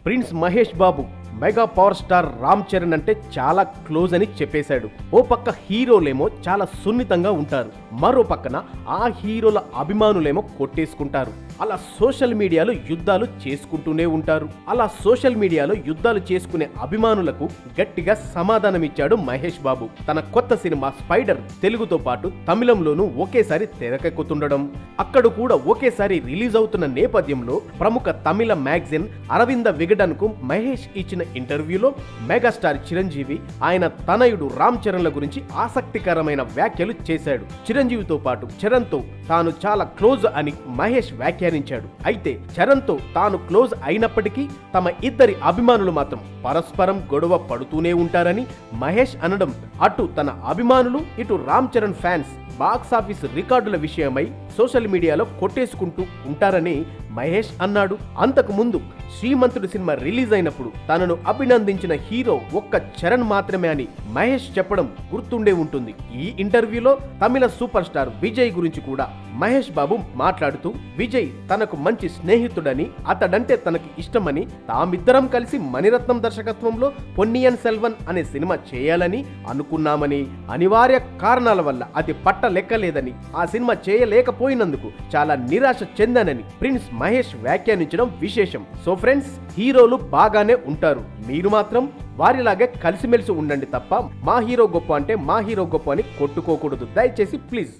prince Mahesh Babu mega power star Ram Charan అంటే చాలా close అని చెప్పేశాడు ఓ పక్క హీరోలేమో చాలా సున్నితంగా ఉంటారు మరో పక్కన ఆ హీరోల అభిమానులేమో కొట్టేసుకుంటారు అలా సోషల్ మీడియాలో యుద్ధాలు చేసుకుంటూనే ఉంటారు అలా సోషల్ మీడియాలో యుద్ధాలు చేసుకునే అభిమానులకు గట్టిగా సమాధానమిచ్చాడు మహేష్ బాబు తన కొత్త సినిమా స్పైడర్ తెలుగుతో పాటు తమిళంలోనూ ఒకేసారి తెరకెక్కుతుండడం అక్కడ కూడా ఒకేసారి రిలీజ్ అవుతున్న నేపథ్యంలో ప్రముఖ తమిళ మ్యాగజైన్ అరవింద విగడన్ కు మహేష్ ఇచ్చిన ఇంటర్వ్యూలో మెగాస్టార్ చిరంజీవి ఆయన తనయుడు రామ్ చరణ్ల గురించి ఆసక్తికరమైన వ్యాఖ్యలు చేశాడు చిరంజీవితో పాటు చరణ్ తో తాను చాలా క్లోజ్ అని మహేష్ వ్యాఖ్యానించాడు అయితే చరణ్ తో తాను క్లోజ్ అయినప్పటికీ తమ ఇద్దరి అభిమానులు మాత్రం పరస్పరం గొడవ పడుతూనే ఉంటారని మహేష్ అనడం అటు తన అభిమానులు ఇటు Ram Charan fans box office రికార్డుల విషయమై సోషల్ మీడియాలో కొట్టేసుకుంటూ ఉంటారని మహేష్ అన్నాడు అంతకు ముందు శ్రీమంతుడు సినిమా రిలీజ్ అయినప్పుడు తనను అభినందించిన హీరో ఒక్క చరణ్ మాత్రమే అని మహేష్ చెప్పడం గుర్తుండే ఉంటుంది ఈ ఇంటర్వ్యూలో తమిళ సూపర్ స్టార్ విజయ్ గురించి కూడా మహేష్ బాబు మాట్లాడుతూ విజయ్ తనకు మంచి స్నేహితుడని అతడంటే తనకి ఇష్టమని తామిద్దరం కలిసి మణిరత్నం దర్శకత్వంలో పొన్నియన్ సెల్వన్ అనే సినిమా చేయాలని అనుకున్నామని అనివార్య కారణాల వల్ల అది పట్ట లెక్కలేదని ఆ సినిమా చేయలేకపోయినందుకు చాలా నిరాశ చెందానని ప్రిన్స్ మహేష్ వ్యాఖ్యానించడం విశేషం సో ఫ్రెండ్స్ హీరోలు బాగానే ఉంటారు మీరు మాత్రం వారిలాగే కలిసిమెలిసి ఉండండి తప్ప మా హీరో గొప్ప అంటే మా హీరో గొప్ప అని కొట్టుకోకూడదు దయచేసి ప్లీజ్